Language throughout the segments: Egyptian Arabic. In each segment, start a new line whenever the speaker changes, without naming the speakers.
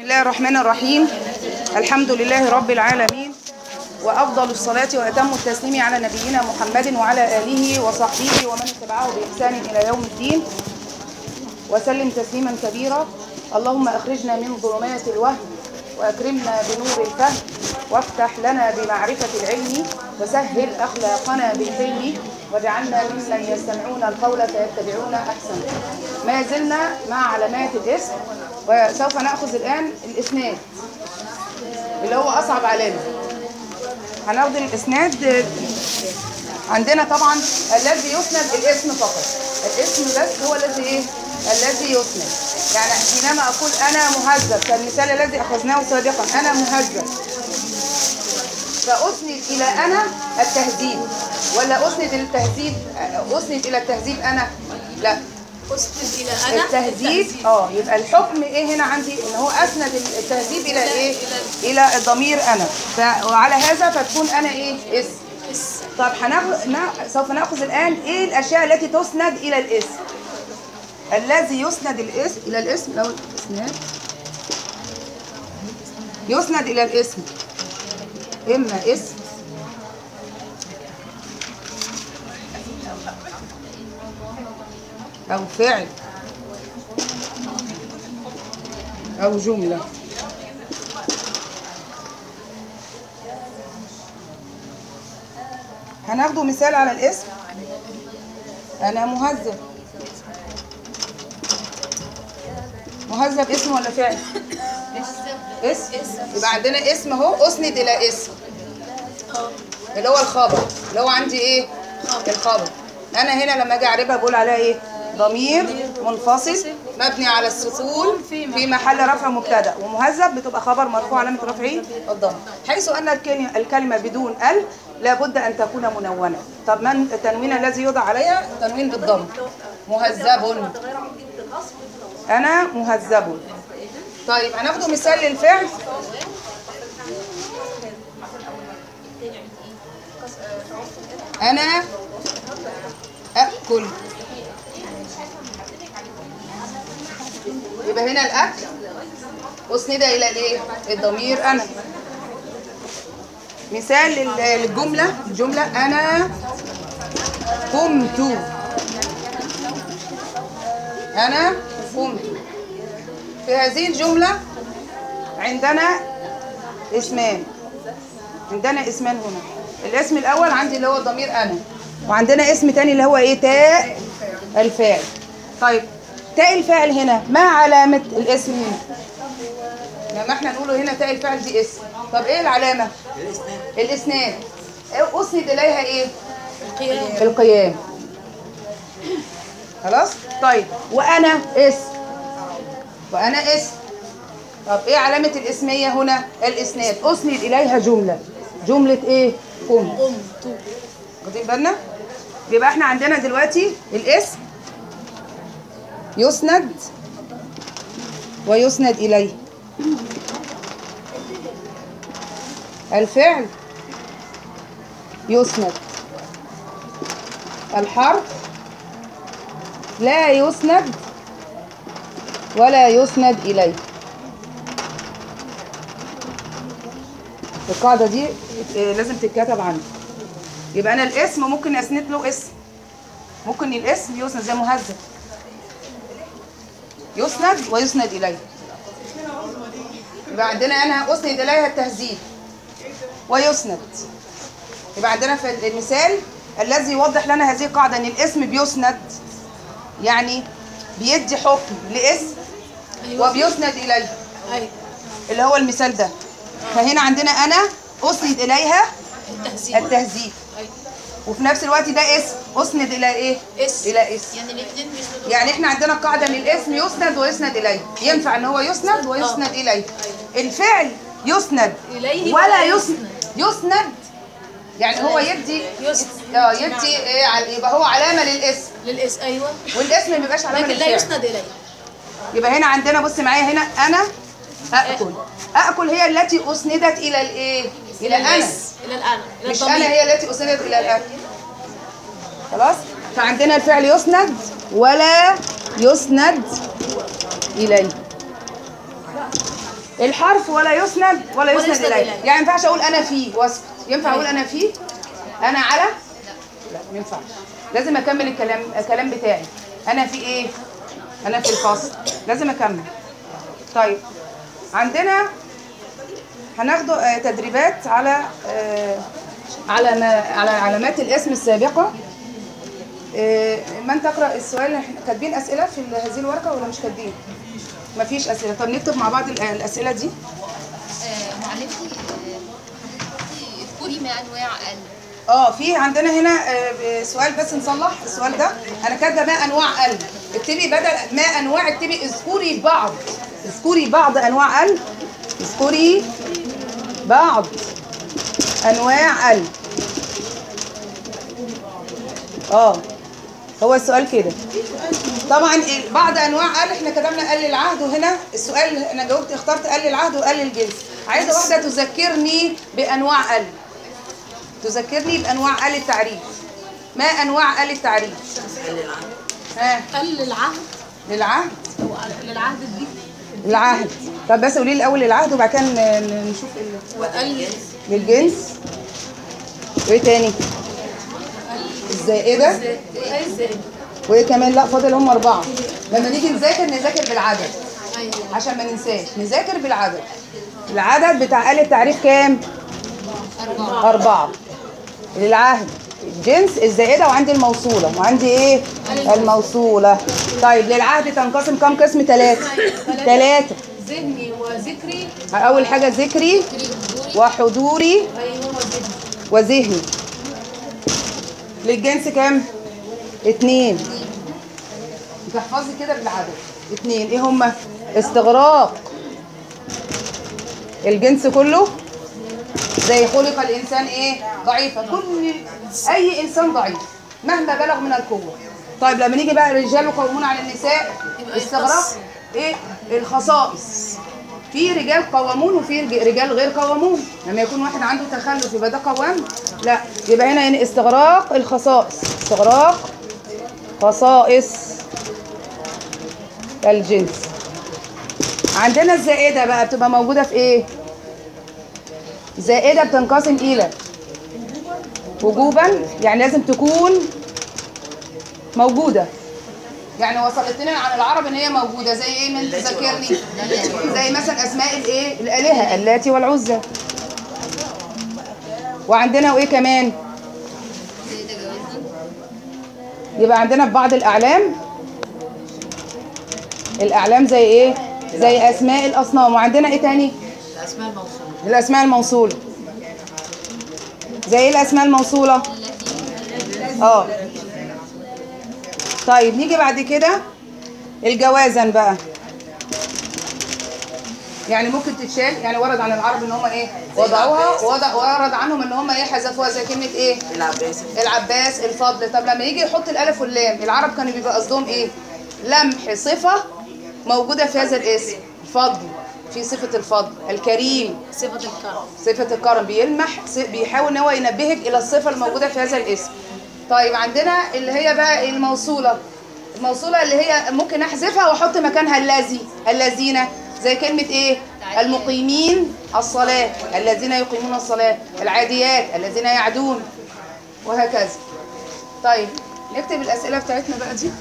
الله الرحمن الرحيم الحمد لله رب العالمين وأفضل الصلاة وأتم التسليم على نبينا محمد وعلى آله وصحبه ومن اتبعه بإحسان إلى يوم الدين وسلم تسليما كبيرا اللهم أخرجنا من ظلمات الوهم وأكرمنا بنور الفهم وافتح لنا بمعرفة العلم وسهل أخلاقنا بالحلم واجعلنا ممن يستمعون القول فيتبعون أحسنه ما زلنا مع علامات الاسم وسوف نأخذ الآن الإسناد اللي هو أصعب علامة هناخد الإسناد عندنا طبعا الذي يسند الاسم فقط الاسم بس هو الذي ايه الذي يسند يعني حينما اقول انا مهذب كالمثال الذي اخذناه سابقا انا مهذب فاسند الى انا التهذيب ولا اسند التهذيب اسند الى التهذيب انا لا
أسند إلى أنا
التهذيب اه يبقى الحكم ايه هنا عندي ان هو اسند التهذيب الى ايه الى الضمير انا ف- وعلى هذا فتكون انا ايه اسم
اسم
طب هناخد نا- سوف ناخذ الان ايه الاشياء التي تسند الى الاسم الذي يسند الاسم الى الاسم لو الاسناد يسند الى الاسم اما اسم او فعل او جمله هناخده مثال على الاسم انا مهذب مهذب اسم ولا فعل اسم يبقى عندنا اسم اهو اسند الى اسم اللي هو الخبر اللي هو عندي ايه الخبر انا هنا لما اجي اعربها بقول عليها ايه ضمير منفصل مبني على السكون في محل رفع مبتدا ومهذب بتبقى خبر مرفوع علامه رفعه الضم حيث ان الكلمه الكلمه بدون ال لابد ان تكون منونه طب من التنوين الذي يوضع عليها تنوين بالضم مهذب انا مهذب طيب هناخده مثال للفعل انا اكل يبقى هنا الاكل اسند الى الايه الضمير انا مثال لل- للجمله الجمله انا قمت انا قمت في هذه الجمله عندنا اسمان عندنا اسمان هنا الاسم الاول عندي اللي هو الضمير انا وعندنا اسم تاني اللي هو ايه تاء الفاعل طيب تاء الفاعل هنا ما علامه الاسم هنا لما احنا نقوله هنا تاء الفاعل دي اسم طب ايه العلامه الاسناد إيه اسند اليها ايه
القيام
القيام خلاص طيب وانا اسم وانا اسم طب ايه علامه الاسميه هنا الاسناد اسند اليها جمله جمله ايه قم
قمت
واخدين بالنا يبقى احنا عندنا دلوقتي الاسم يسند ويسند اليه الفعل يسند الحرف لا يسند ولا يسند اليه القاعده دي اه، لازم تتكتب عندي يبقى انا الاسم ممكن اسند له اسم ممكن الاسم يسند زي مهذب يسند ويسند اليه يبقى عندنا انا اسند اليها التهذيب ويسند يبقى عندنا في المثال الذي يوضح لنا هذه القاعده ان الاسم بيسند يعني بيدي حكم لاسم وبيسند اليه
أيوة
اللي هو المثال ده فهنا عندنا انا اسند اليها
التهذيب
التهذيب
أيوة
وفي نفس الوقت ده اسم اسند الى ايه
اسم
الى اسم
يعني الاثنين بيسندوا
يعني احنا عندنا قاعده ان الاسم يسند ويسند اليه ينفع ان هو يسند ويسند اليه الفعل يسند
إليه
ولا
ولا
يسند يسند يعني هو يدي
يسند.
اه يدي ايه عل- يبقى هو علامه للاسم
للاسم أيوة
والاسم ما بيبقاش علامه
لكن لا
للفعل
يسند إليه
يبقى هنا عندنا بص معايا هنا انا اكل اكل هي التي اسندت الى الايه الى انا
الاسم إلى الأنا إلى
مش
الضمير.
انا هي التي اسندت الى الاكل خلاص فعندنا الفعل يسند ولا يسند اليه الحرف ولا يسند ولا يسند
يسند
اليه
إليه.
يعني ما ينفعش اقول انا فيه وصف ينفع اقول انا فيه انا على لا ما ينفعش لازم اكمل الكلام الكلام بتاعي انا في ايه انا في الفصل لازم اكمل طيب عندنا هناخدوا آه، تدريبات على آه، على ما على علامات الاسم السابقه آه، من تقرا السؤال احنا كاتبين اسئله في ال- هذه الورقه ولا مش كاتبين مفيش اسئله طب نكتب مع بعض ال- الاسئله دي
آه، معلمتي آه، حضرتك اذكري ما انواع ال
اه في عندنا هنا آه، سؤال بس نصلح السؤال ده انا كاتبه ما انواع ال اكتبي بدل ما انواع اكتبي اذكري بعض اذكري بعض انواع ال اذكري بعض انواع ال اه هو السؤال كده طبعا ال- بعض انواع ال احنا كتبنا ال العهد وهنا السؤال انا جاوبت اخترت ال العهد وال الجنس عايزه واحده تذكرني بانواع ال تذكرني بانواع ال التعريف ما انواع ال التعريف ها
قل العهد
للعهد
هو للعهد دي
العهد طب بس قولي لي الاول العهد وبعد كده ن- ن- نشوف ال-
وقل
للجنس وايه تاني الزائده
ازاي
وايه كمان لا فاضل هم اربعه لما نيجي نذاكر نذاكر بالعدد
ايوه
عشان ما ننساش نذاكر بالعدد العدد بتاع آل التعريف كام؟ أربعة أربعة للعهد الجنس الزائدة وعندي الموصولة وعندي إيه؟ الموصولة طيب للعهد تنقسم كم قسم؟ ثلاثة ثلاثة
ذهني وذكري
أول حاجة ذكري وحضوري
ايوه وذهني
وذهني للجنس كام؟ اتنين تحفظي كده بالعدد اتنين ايه هما؟ استغراق الجنس كله زي خلق الانسان ايه؟ ضعيفا كل اي انسان ضعيف مهما بلغ من القوه طيب لما نيجي بقى الرجال قوامون على النساء
يبقى
استغراق
يخص.
ايه؟ الخصائص في رجال قوامون وفي رج- رجال غير قوامون لما يكون واحد عنده تخلف يبقى ده قوام لا يبقى هنا يعني استغراق الخصائص استغراق خصائص الجنس عندنا الزائدة بقى بتبقى موجودة في ايه زائدة بتنقسم إلى وجوبا يعني لازم تكون موجودة يعني وصلت لنا عن العرب ان هي موجوده زي ايه من تذكرني زي مثلا اسماء الايه الالهه اللاتي والعزى وعندنا وايه كمان
زائدة جوازا
يبقى عندنا في بعض الاعلام الاعلام زي ايه زي اسماء الاصنام وعندنا ايه تاني
الاسماء الموصوله
الاسماء الموصوله زي ايه الاسماء الموصوله اه طيب نيجي بعد كده الجوازن بقى يعني ممكن تتشال يعني ورد عن العرب ان هم ايه وضعوها وضع ورد عنهم ان هم ايه حذفوها زي كلمه ايه
العباس
العباس الفضل طب لما يجي يحط الالف واللام العرب كانوا بيبقى قصدهم ايه لمح صفه موجوده في هذا الاسم الفضل في صفه الفضل الكريم
صفه الكرم
صفة الكرم بيلمح ص- بيحاول ان هو ينبهك الى الصفة الموجودة في هذا الاسم طيب عندنا اللي هي بقى الموصولة الموصولة اللي هي ممكن احذفها واحط مكانها الذي الذين زي كلمة ايه المقيمين الصلاة الذين يقيمون الصلاة العاديات الذين يعدون وهكذا طيب نكتب الأسئلة بتاعتنا بقى دي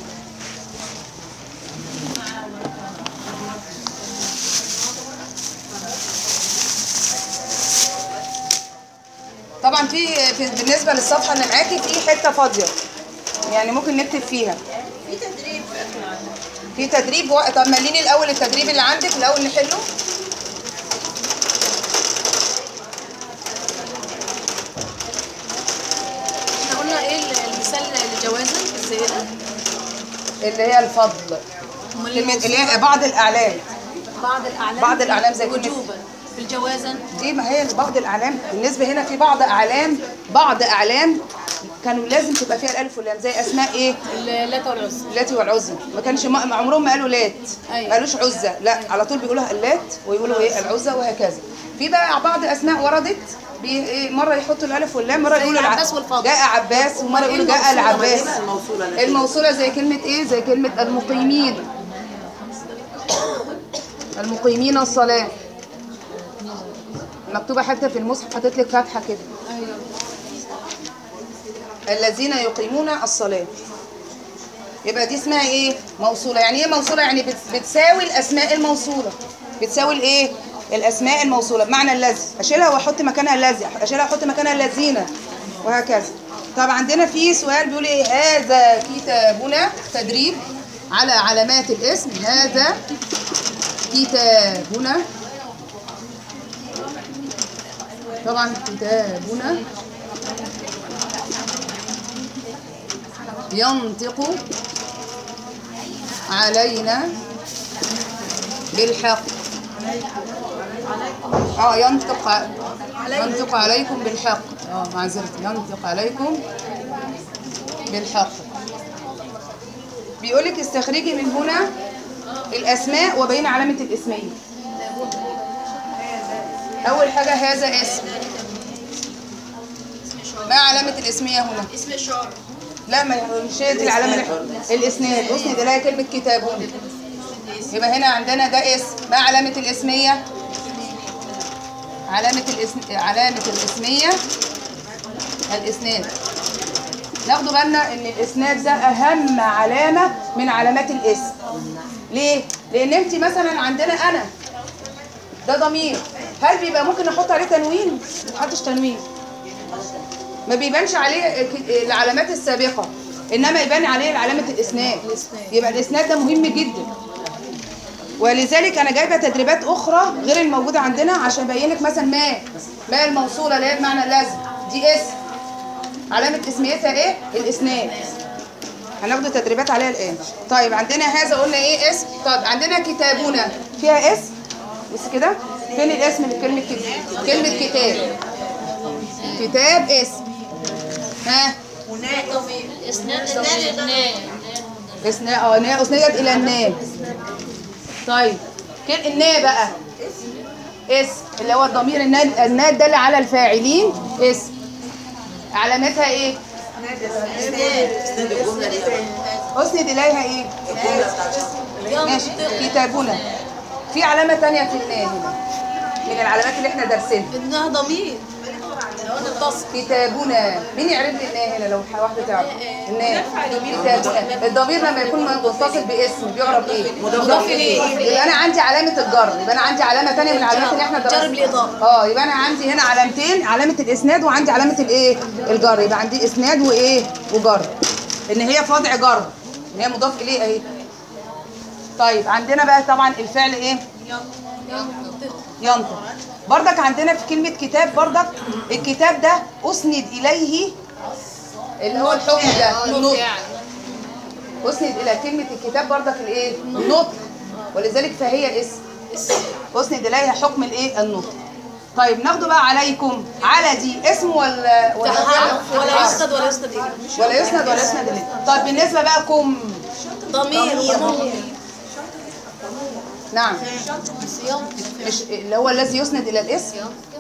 طبعا في, في بالنسبه للصفحه اللي معاكي في حته فاضيه يعني ممكن نكتب فيها
في تدريب في اخر العام
في تدريب و... طب مليني الاول التدريب اللي عندك الاول نحله
احنا قلنا ايه المثال لجوازا الزائده
اللي هي الفضل
امال
كلمه
الموصولة؟
اللي هي بعض الاعلام
بعض الاعلام
بعض الأعلام زي كلمة-
وجوبا في الجوازن
دي ما هي بعض الاعلام بالنسبه هنا في بعض اعلام بعض اعلام كانوا لازم تبقى فيها الالف واللام زي اسماء ايه
اللات والعزى
اللاتي والعزى ما كانش ما عمرهم ما قالوا لات
أيوة.
ما قالوش عزى لا على طول بيقولوها اللات ويقولوا ايه العزى وهكذا في بقى بعض اسماء وردت بي إيه مره يحطوا الالف واللام مره
زي
يقولوا الع-
العباس والفضل.
جاء عباس ومره
إيه
يقولوا جاء
الموصولة؟
العباس
ما هي الموصولة لكن-
الموصوله زي كلمه ايه زي كلمه المقيمين المقيمين الصلاة مكتوبة حتى في المصحف حاطط لك فتحة كده الذين يقيمون الصلاة يبقى دي اسمها ايه موصولة يعني ايه موصولة يعني بت- بتساوي الاسماء الموصولة بتساوي الايه الاسماء الموصولة بمعنى الذي اشيلها واحط مكانها الذي اشيلها واحط مكانها الذين وهكذا طب عندنا في سؤال بيقول ايه هذا كتابنا تدريب على علامات الاسم هذا كتابنا طبعا كتابنا ينطق علينا بالحق اه ينطق ع- ينطق عليكم بالحق اه معذرة ينطق عليكم بالحق بيقولك استخرجي من هنا الاسماء وبين علامة الاسمية اول حاجة هذا اسم ما علامة الاسمية هنا
اسم الشعر
لا ما مش هي دي العلامه اللي إحنا- الاسناد اسند اللي هي كلمه كتابون يبقى هنا عندنا ده اسم ما علامه الاسميه علامه الاسم علامه الاسميه الاسناد ناخدوا بالنا ان الاسناد ده اهم علامه من علامات الاسم ليه لان انت مثلا عندنا انا ده ضمير هل بيبقى ممكن احط عليه تنوين ما تحطش تنوين ما بيبانش عليه ك- العلامات السابقة إنما يبان عليه علامة الإسناد يبقى الإسناد ده مهم جدا ولذلك أنا جايبة تدريبات أخرى غير الموجودة عندنا عشان أبين لك مثلا ما ما الموصولة اللي هي بمعنى اللازم دي اسم علامة اسميتها إيه؟ الإسناد هناخد تدريبات عليها الآن طيب عندنا هذا قلنا إيه اسم طيب عندنا كتابنا فيها اسم بس كده فين الاسم اللي في كلمة كتاب كلمة كتاب كتاب اسم ها
اسناد الناء
اسنا اه نا اسندت الى النام طيب كل النا بقى اسم اللي هو الضمير الناد الناد دل على الفاعلين اسم علامتها ايه اسند اليها ايه ماشي كتابنا في علامه تانية في النا هنا من العلامات اللي احنا دارسينها
انها ضمير متصل
كتابنا مين يعرف لي الناه هنا لو واحده تعرف الناه كتابنا الضمير لما يكون متصل باسم بيعرف ايه مضاف اليه يبقى انا عندي علامه الجر يبقى انا عندي علامه ثانيه من العلامات اللي احنا
جر
درسناها
بالإضافة.
اه يبقى انا عندي هنا علامتين علامه الاسناد وعندي علامه الايه الجر يبقى عندي اسناد وايه وجر ان هي في وضع جر ان هي مضاف اليه اهي طيب عندنا بقى طبعا الفعل ايه ينطق بردك عندنا في كلمة كتاب بردك الكتاب ده أسند إليه اللي هو الحكم ده النطق أسند إلى كلمة الكتاب بردك الإيه؟ النطق ولذلك فهي اسم أسند إليها حكم الإيه؟ النطق طيب ناخده بقى عليكم على دي اسم ولا ولا
تحرف
فعل؟
ولا يسند ولا يسند إليه
ولا يسند ولا يسند إليه طيب بالنسبة بقى كم
ضمير
نعم مش اللي هو الذي يسند إلى الاسم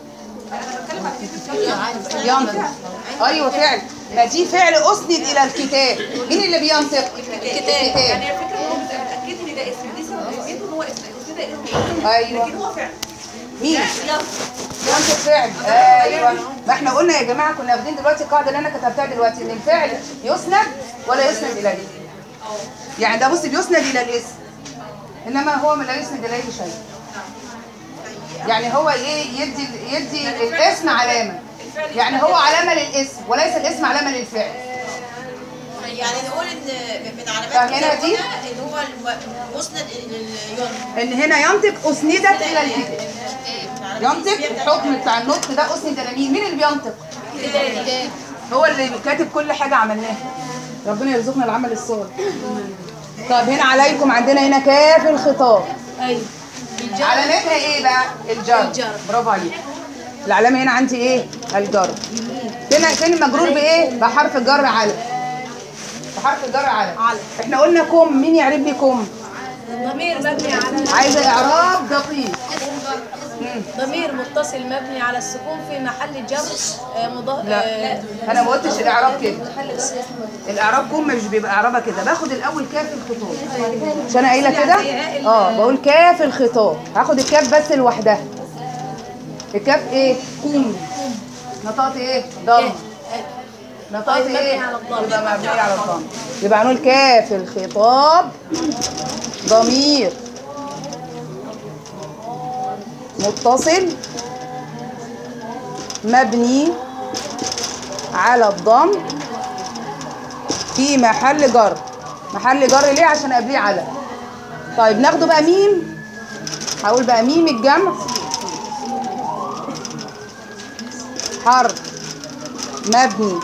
ينطق ايوه فعل ما دي فعل اسند الى الكتاب مين اللي بينطق الكتاب
يعني الفكره ان هو بيبقى متاكد ان ده اسم دي سبب ان هو اسم اسم ده اسم
ايوه
لكن هو فعل
مين
يلا
ينطق فعل ايوه ما احنا قلنا يا جماعه كنا واخدين دلوقتي القاعده اللي انا كتبتها دلوقتي ان الفعل يسند ولا يسند اليه يعني ده بص بيسند الى الاسم انما هو لا يسند اليه شيء يعني هو ايه يدي يدي الاسم علامه يعني هو علامه للاسم وليس الاسم علامه للفعل
يعني نقول ان من علامات
فاهمينها دي؟
كتابنا ان هو الم- مسند لليون
ان هنا ينطق اسندت الى الكتاب ينطق الحكم بتاع النطق ده اسند الى مين مين اللي بينطق هو اللي كاتب كل حاجه عملناها ربنا يرزقنا العمل الصالح طب هنا عليكم عندنا هنا كاف الخطاب
ايوه
علامتها ايه بقى الجر
الجر.
برافو عليك العلامه هنا عندي ايه الجر فين فين المجرور بايه بحرف الجر على بحرف الجر على
على.
احنا قلنا كم مين يعرف لي كم
ضمير مبني على
عايزه اعراب دقيق مم.
ضمير متصل مبني على السكون في محل جر آه، مضاف
لا انا ما قلتش الاعراب كده الاعراب كم مش بيبقى اعرابها كده باخد الاول كاف الخطاب مش انا قايله كده اه بقول كاف الخطاب هاخد الكاف بس لوحدها الكاف ايه قوم نطقت ايه ضم نطقت
مبني
ايه
على الضم.
يبقى مبني على الضم يبقى هنقول كاف الخطاب ضمير متصل مبني على الضم في محل جر محل جر ليه عشان قبليه على طيب ناخده بقى ميم هقول بقى ميم الجمع حرف مبني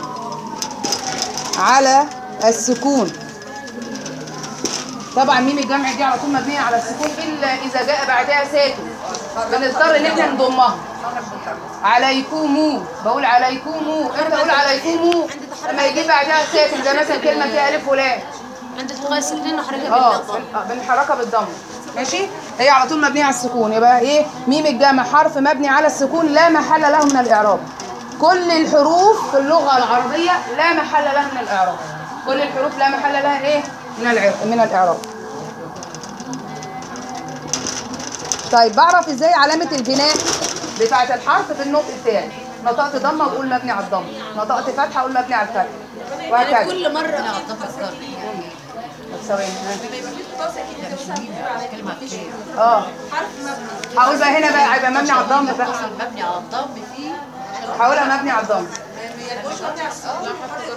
على السكون طبعا ميم الجمع دي على طول مبنيه على السكون الا اذا جاء بعدها ساكن بنضطر ان احنا نضمها عليكم بقول عليكم امتى اقول عليكم لما يجي بعدها ساكن زي مثلا كلمه فيها الف ولام
عند التقاء السكنين وحركه
اه
بالضم
بن- آه، بنحركها بالضم ماشي هي على طول مبنيه على السكون يبقى ايه ميم الجمع حرف مبني على السكون لا محل له من الاعراب كل الحروف في اللغه العربيه لا محل لها من الاعراب كل الحروف لا محل لها ايه من العرب من الاعراب طيب بعرف ازاي علامه البناء بتاعه الحرف في النطق بتاعي نطقت ضمه اقول مبني على الضم نطقت فتحه اقول مبني على الفتح وهكذا
كل مره
ثواني
لما يبقى في خطاص اكيد انت مثلا بتقول على كلمه
اه
حرف مبني
هقول بقى هنا بقى هيبقى مبني على الضم بقى
مبني على الضم فيه
هقولها مبني على الضم
ما يكونش مبني على السكون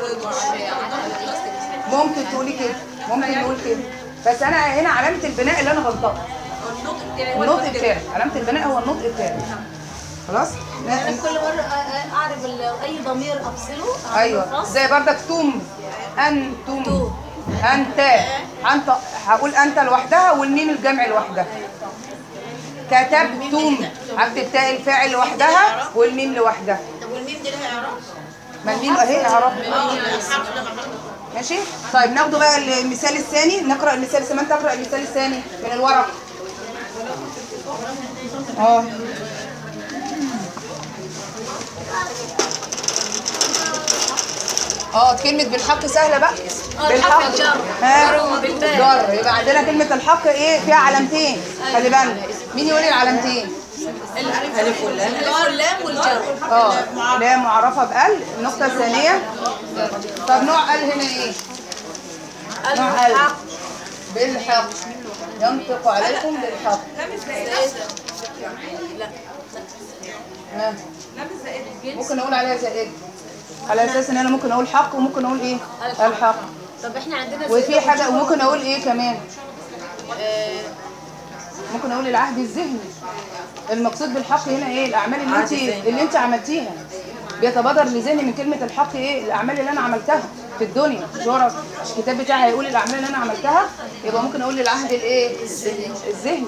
ممكن تقولي كده ممكن نقول كده بس انا هنا علامه البناء اللي انا غلطانه
النطق بتاعي هو
النطق
اللي
بتاعي علامه البناء هو النطق بتاعي خلاص
انا كل مره أ- أ- اعرف ال- اي ضمير افصله أعمله
ايوه
فصل.
زي بردك توم انتم انت انت هقول انت لوحدها والميم الجمع لوحدها كتبتم هكتب تاء الفاعل لوحدها والميم لوحدها
طب والميم دي لها اعراب؟
ما الميم اهي اعرف
الحرف ده محل
ماشي طيب ناخده بقى المثال الثاني نقرا المثال الثاني تقرا المثال الثاني من الورق اه اه كلمة بالحق سهلة بقى
آه، الحق بالجر.
ها
جر بالباء.
جر يبقى عندنا كلمة الحق ايه فيها علامتين خلي بالك مين يقول لي العلامتين
الالف واللام والجر
اه لا معرفة بقل النقطة الثانية طب نوع قال هنا ايه نوع قال
الحق
بالحق ينطق عليكم بالحق
لامس زائد
ها.
لامس زائد
ممكن اقول عليها زائد على اساس ان انا ممكن اقول حق وممكن اقول ايه الحق
طب احنا عندنا
وفي حاجه وممكن اقول ايه كمان ممكن اقول العهد الذهني المقصود بالحق هنا ايه الاعمال اللي انت اللي انت عملتيها بيتبادر لذهني من كلمه الحق ايه الاعمال اللي انا عملتها في الدنيا مش ورا مش الكتاب بتاعي هيقول الاعمال اللي انا عملتها يبقى ممكن اقول العهد الايه الذهني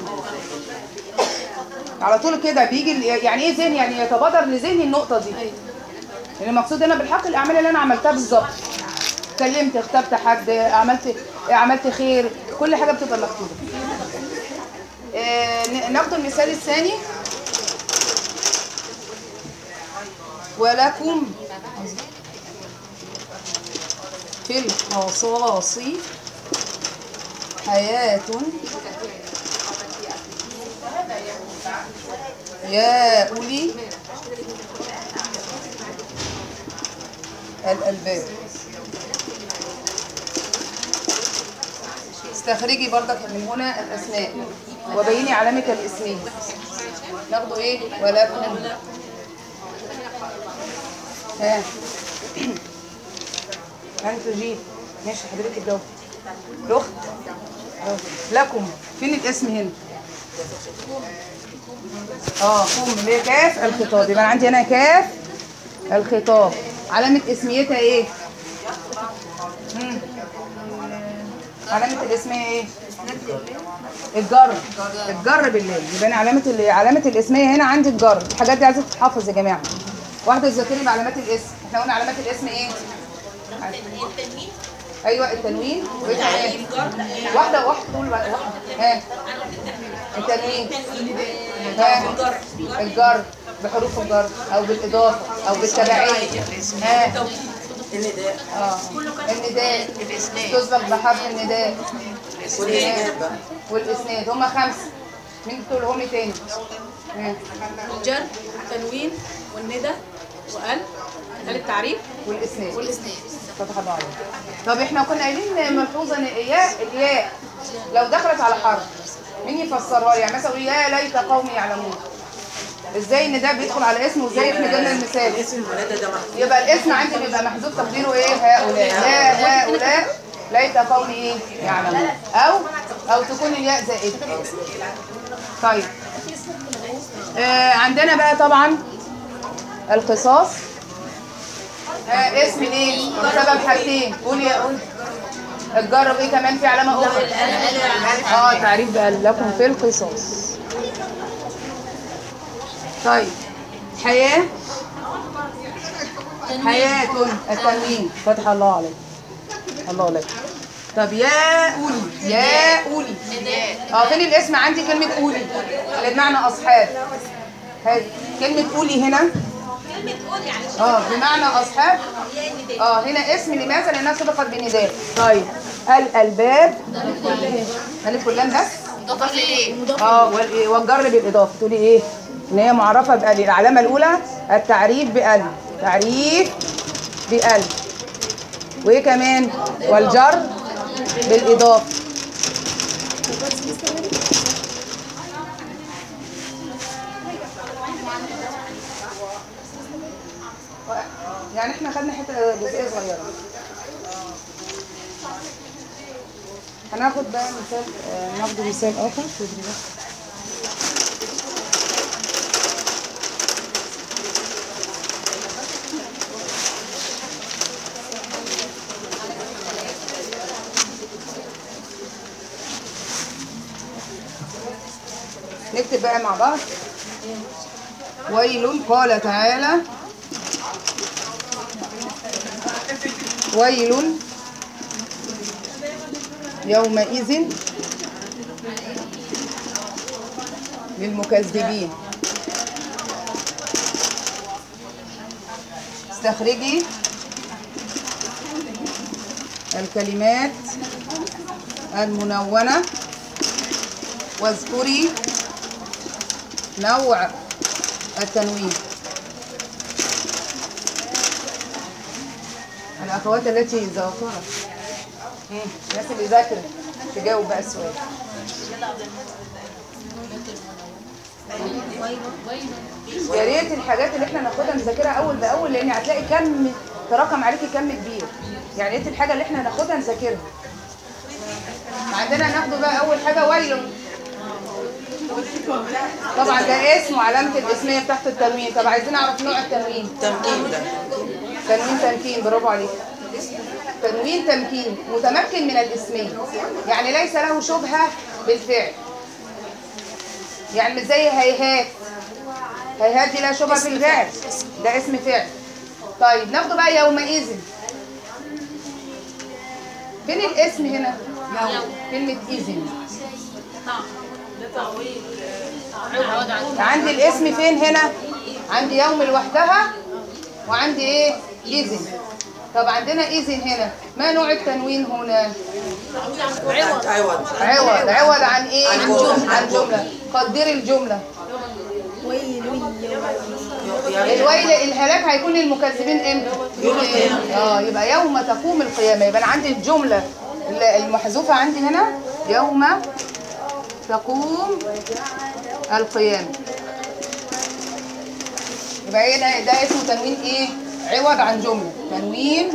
على طول كده بيجي ال- يعني ايه ذهني يعني يتبادر لذهني النقطه دي لان المقصود هنا بالحق الاعمال اللي انا عملتها بالظبط كلمت اخترت حد عملت عملت خير كل حاجه بتبقى مكتوبه آه، ن- ناخد المثال الثاني ولكم في القصاص حياة يا أولي الألباب استخرجي برضك من هنا الأسماء وبيني علامة الاسمين ناخده ايه ولكم ها انت جيب ماشي حضرتك الجو الاخت أهو. لكم فين الاسم هنا اه قوم اللي هي كاف الخطاب يبقى أنا عندي هنا كاف الخطاب علامة اسميتها ايه؟ مم. علامة الاسم ايه؟ الجر الجر بالليل يبقى أنا علامة ال- علامة الاسمية هنا عندي الجر الحاجات دي عايزة تتحفظ يا جماعة واحدة تذاكري بعلامات الاسم احنا قلنا علامات الاسم ايه؟
التنوين
ايوه التنوين وايه كمان؟ واحدة واحدة طول واحدة ها التنوين ها الجر بحروف الجر او بالاضافه او بالتبعيه ها اه النداء تسبق بحرف النداء والإسناد والإسناد هما خمسة مين تقولهم لي تاني؟ ها.
الجر تنوين والندى وقال قال التعريف
والإسناد
والاسناد
فتح الله عليك طب احنا كنا قايلين ملحوظة ان الياء الياء لو دخلت على حرف مين يفسرها لي؟ يعني مثلا يقول يا ليت قومي يعلمون ازاي ان ده بيدخل على اسمه وازاي احنا جبنا المثال
اسم المنادى ده محفوظ
يبقى الاسم عندي بيبقى محذوف تقديره ايه هؤلاء لا هؤلاء ليت قومي ايه يعلمون او او تكون الياء زائده طيب آه عندنا بقى طبعا القصاص آه اسم ليه بسبب حاجتين قول يا قول الجرب ايه كمان في علامه اخرى اه تعريف بقى لكم في القصاص طيب حياه حياة التنوين فتح الله عليك الله عليك طب يا أولي يا أولي اه فين الاسم عندي كلمة أولي اللي بمعنى أصحاب هذه كلمة أولي هنا اه بمعنى أصحاب اه هنا اسم لماذا لأنها سبقت بنداء طيب الألباب ألف كلام بس
مضاف ليه
اه وال- والجر بالاضافه تقولي ايه ان هي معرفه بال العلامه الاولى التعريف بال تعريف بال وايه كمان والجر بالاضافه يعني احنا خدنا حته جزئيه صغيره هناخد بقى مثال آه، ناخد مثال اخر نكتب بقى مع بعض ويل قال تعالى ويل يومئذ للمكذبين استخرجي الكلمات المنونة واذكري نوع التنوين الأخوات التي ذاكرت مم. الناس اللي ذاكرت تجاوب بقى السؤال يا ريت الحاجات اللي احنا ناخدها نذاكرها اول باول لان هتلاقي كم تراكم عليكي كم كبير يعني يا ريت الحاجه اللي احنا ناخدها نذاكرها عندنا ناخده بقى اول حاجه ويل طبعا ده اسم وعلامه الاسميه بتاعت التنوين طب عايزين نعرف نوع التنوين
تمكين ده
تنوين تمكين برافو عليك تنوين تمكين متمكن من الاسمين يعني ليس له شبهة بالفعل يعني مش زي هيهات هيهات دي لها شبهة في الفعل ده اسم فعل طيب ناخده بقى يومئذ فين الاسم هنا كلمة إذن عندي الاسم فين هنا عندي يوم لوحدها وعندي ايه إذن طب عندنا إذن هنا ما نوع التنوين هنا
عوض عوض
عوض عوض عن ايه
عن جملة.
عن جملة قدري الجملة
يعني
الويل الهلاك هيكون للمكذبين امتى
يوم القيامة.
اه يبقى يوم تقوم القيامة يبقى انا عندي الجملة ال- المحذوفة عندي هنا يوم تقوم القيامة يبقى ايه ده ده اسمه تنوين ايه عوض عن جملة تنوين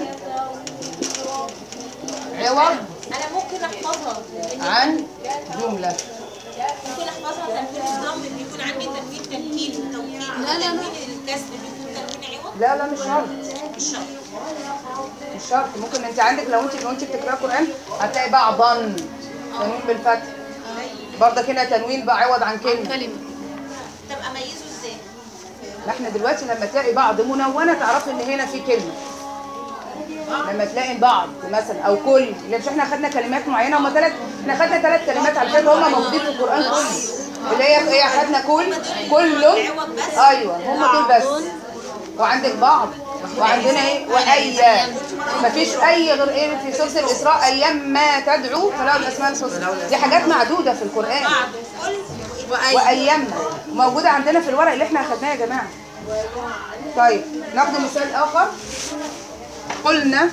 عوض
انا ممكن احفظها
عن جملة
ممكن احفظها تنوين الضم بيكون عندي تنوين تمكين وتوكيد لا لا تنوين الكسر بيكون تنوين عوض
لا لا مش شرط
مش شرط
مش شرط ممكن انت عندك لو انت لو انت بتقراي قران هتلاقي بعضا تنوين بالفتح برضك هنا تنوين بقى عوض عن كلمه
كلمة
طب اميزه ازاي
ما احنا دلوقتي لما تلاقي بعض منونه تعرفي ان هنا في كلمه لما تلاقي بعض مثلا او كل اللي مش احنا خدنا كلمات معينه هم ثلاث احنا خدنا ثلاث كلمات على فكره هم موجودين في القران كله هي هي خدنا كل كل ايوه هم دول بس وعندك بعض وعندنا ايه وايام مفيش اي غير ايه في سوره الاسراء ايام ما تدعو فلا الاسماء الحسنى دي حاجات معدوده في القران وايام موجوده عندنا في الورق اللي احنا اخدناه يا جماعه طيب ناخد مثال اخر قلنا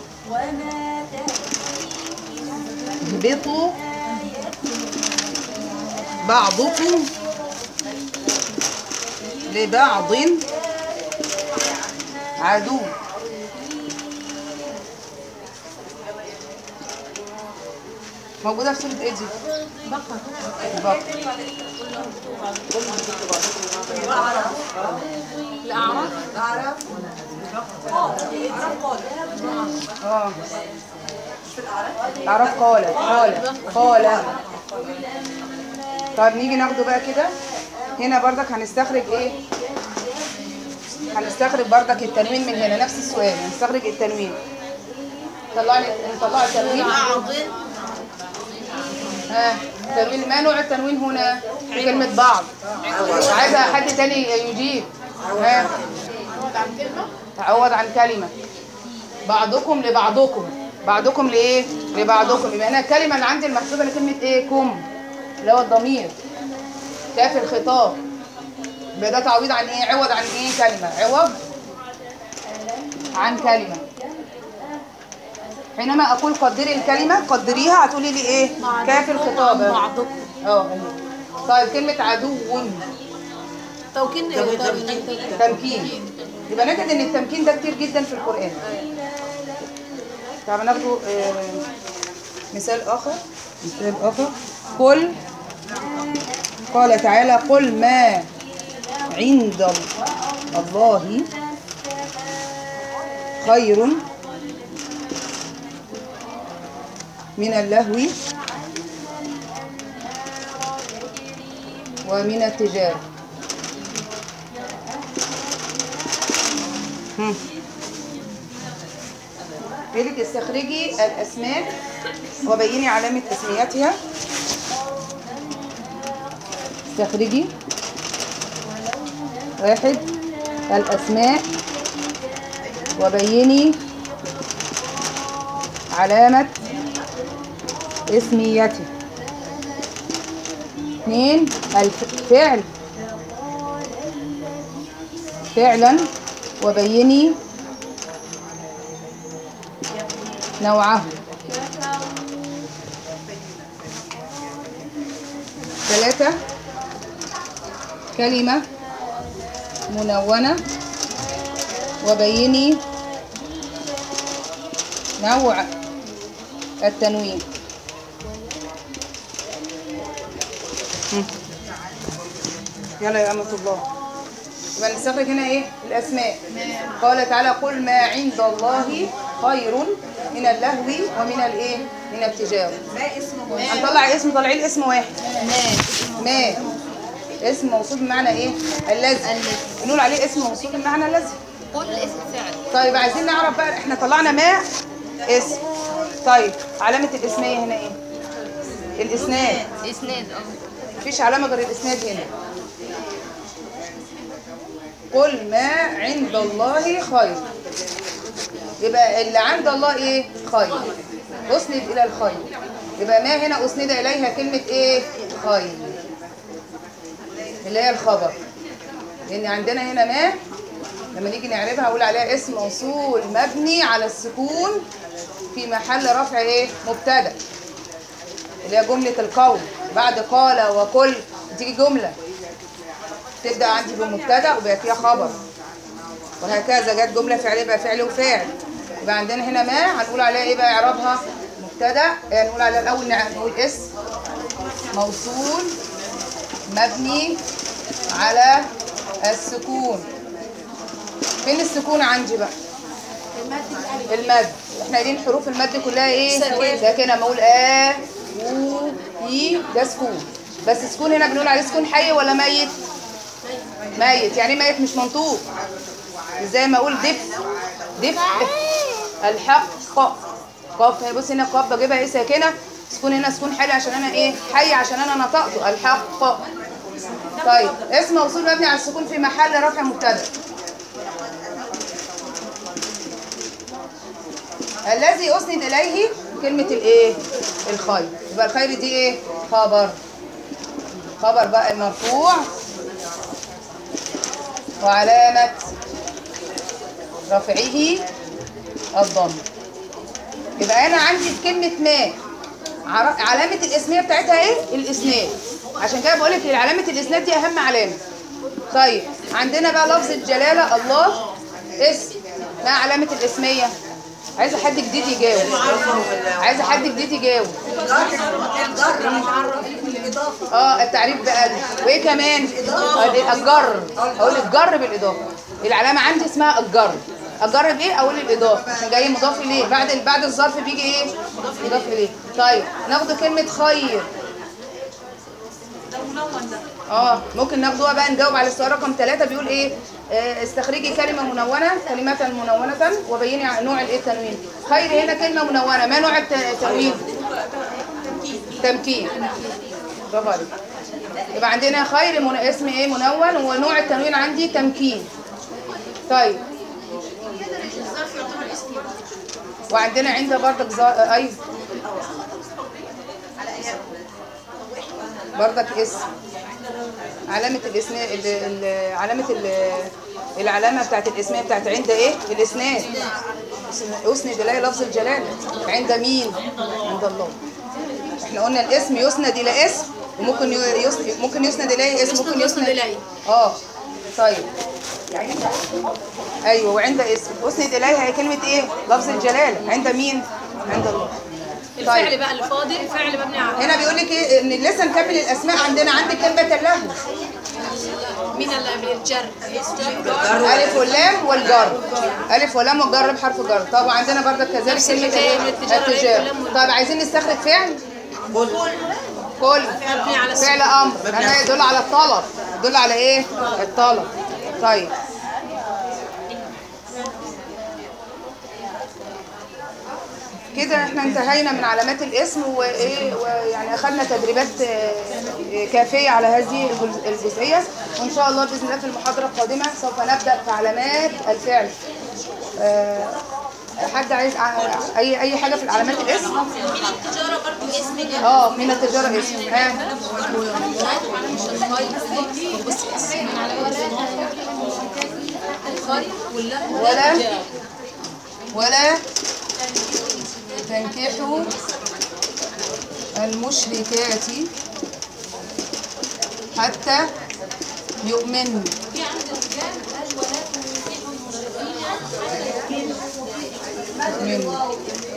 اهبطوا بعضكم لبعض عدو موجودة في سورة ايه دي؟ بقرة بقرة اه الأعراف قال قال قال طيب نيجي ناخده بقى كده هنا بردك هنستخرج ايه هنستخرج بردك التنوين من هنا نفس السؤال هنستخرج التنوين طلع لي نطلع التنوين ها تنوين ما نوع التنوين هنا في كلمة بعض عايزة حد تاني يجيب ها تعوض عن كلمة بعضكم لبعضكم بعضكم لايه لبعضكم يبقى هنا الكلمة اللي عندي المحسوبة لكلمة ايه كم اللي هو الضمير كاف الخطاب يبقى ده تعويض عن ايه عوض عن ايه كلمة عوض عن كلمة حينما اقول قدري الكلمة قدريها هتقولي لي ايه كاف الخطاب
بعضكم
اه أهي. طيب كلمة عدو
توكيد
تمكين يبقى نجد ان التمكين ده كتير جدا في القرآن طب ناخده آه، مثال اخر مثال اخر قل قال تعالى قل ما عند الله خير من اللهو ومن التجارة هم. يقول لك استخرجي الأسماء وبيني علامة تسميتها استخرجي واحد الأسماء وبيني علامة اسميتها اثنين الفعل فعلا وبيني نوعه ثلاثة كلمة منونة وبيني نوع التنوين هم. يلا يا أمة الله يبقى نستخرج هنا ايه الاسماء قال تعالى قل ما عند الله خير من اللهو ومن الايه من التجاره
ما اسمه
هنطلع اسم طالعين اسم واحد ما اسم موصول بمعنى ايه الذي بنقول عليه اسم موصول بمعنى الذي
كل اسم فعل
طيب عايزين نعرف بقى احنا طلعنا ما اسم طيب علامه الاسميه هنا ايه الاسناد
اسناد اه
مفيش علامة غير الإسناد هنا قل ما عند الله خير يبقى اللي عند الله ايه خير أسند إلى الخير يبقى ما هنا أسند إليها كلمة ايه خير اللي هي الخبر لأن عندنا هنا ما لما نيجي نعربها هقول عليها اسم موصول مبني على السكون في محل رفع ايه مبتدأ اللي هي جملة القول بعد قال وكل تيجي جملة تبدأ عندي بمبتدأ وبقى فيها خبر وهكذا جت جملة فعلية يبقى فعل وفاعل يبقى عندنا هنا ما هنقول عليها ايه بقى اعرابها مبتدأ يعني نقول عليها الأول نع- نقول اسم موصول مبني على السكون فين السكون عندي بقى المد احنا قايلين حروف المد كلها ايه ساكنه بقول ا و اي ده سكون بس سكون هنا بنقول عليه سكون حي ولا ميت ميت يعني ميت مش منطوق زي ما اقول دف دف الحق قاف هنا بص هنا قاف بجيبها ايه ساكنه سكون هنا سكون حي عشان انا ايه حي عشان انا نطقته الحق طيب اسم موصول مبني على السكون في محل رفع مبتدا الذي اسند اليه كلمه الايه الخير يبقى الخير دي ايه خبر خبر بقى مرفوع وعلامه رفعه الضم يبقى انا عندي في كلمه ما عر- علامه الاسميه بتاعتها ايه الاسناد عشان كده بقول لك علامه الاسناد دي اهم علامه طيب عندنا بقى لفظ الجلاله الله اسم ما علامه الاسميه عايزه حد جديد يجاوب عايزه حد جديد يجاوب اه التعريف بألف وايه كمان آه، الجر اقول الجر بالاضافه العلامه عندي اسمها الجر الجر بايه اقول الاضافه عشان جاي مضاف اليه بعد بعد الظرف بيجي ايه مضاف اليه طيب ناخد كلمه خير اه ممكن ناخدوها بقى نجاوب على السؤال رقم ثلاثة بيقول ايه آه، استخرجي كلمة منونة كلمة منونة وبيني ع- نوع الايه التنوين خير هنا كلمة منونة ما نوع الت- التنوين تمكين برافو عليك يبقى عندنا خير من اسم ايه منون ونوع التنوين عندي تمكين طيب وعندنا عند برضك زا... ايوه برضك اسم علامة الاسم ال- ال- علامة ال- العلامة بتاعت الاسمية بتاعت عند ايه؟ الاسناد اسند اليه لفظ الجلالة عند مين؟ عند الله احنا قلنا الاسم يسند الى اسم وممكن ي- يس- ممكن يسند اليه اسم ممكن يسند
إليه.
اه طيب ايوه وعند اسم اسند اليها هي كلمة ايه؟ لفظ الجلالة عند مين؟ عند الله
الفعل بقى الفاضل فعل مبني على
هنا بيقول لك ايه ان لسه نكمل الاسماء عندنا عندك كلمه له
من ال- من الجر
الف واللام والجر الف واللام والجر بحرف جر طب عندنا برضك كذلك
نفس
كلمه
الحكاية
ايه
من التجارة، الألف
التجاره
واللام والجر.
طب عايزين نستخرج فعل
كل
كل
مبني على
فعل امر لانه يدل على الطلب يدل على ايه الطلب طيب كده احنا انتهينا من علامات الاسم وايه ويعني اخذنا تدريبات آه، آه، كافيه على هذه الجز- الجزئيه وان شاء الله باذن الله في المحاضره القادمه سوف نبدا في علامات الفعل آه، حد عايز ع- اي اي حاجه في علامات الاسم
من التجارة برضو اسم جر
اه من التجاره اسم ها ولا ولا تنكحوا المشركات حتى يؤمنوا يؤمنوا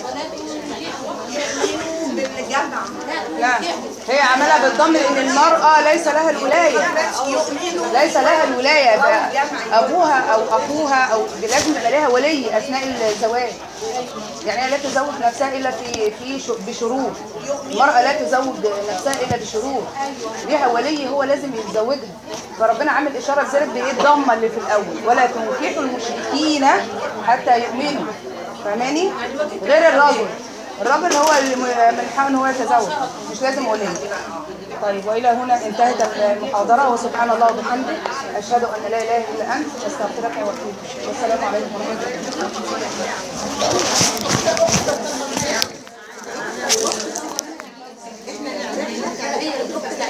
لا هي عملها بالضم لان المرأة ليس لها الولاية ليس لها الولاية يبقى ابوها او اخوها او لازم يبقى لها ولي اثناء الزواج يعني هي لا تزوج نفسها الا في في ش- بشروط المرأة لا تزوج نفسها الا بشروط ليها ولي هو لازم يتزوجها فربنا عامل اشارة لذلك بايه الضمة اللي في الاول ولا تنكحوا المشركين حتى يؤمنوا فاهماني غير الرجل الراجل هو اللي م- من حقه ان هو يتزوج مش لازم ولي طيب والى هنا انتهت المحاضره وسبحان الله وبحمده اشهد ان لا اله الا انت استغفرك واتوب إليك. والسلام عليكم ورحمه الله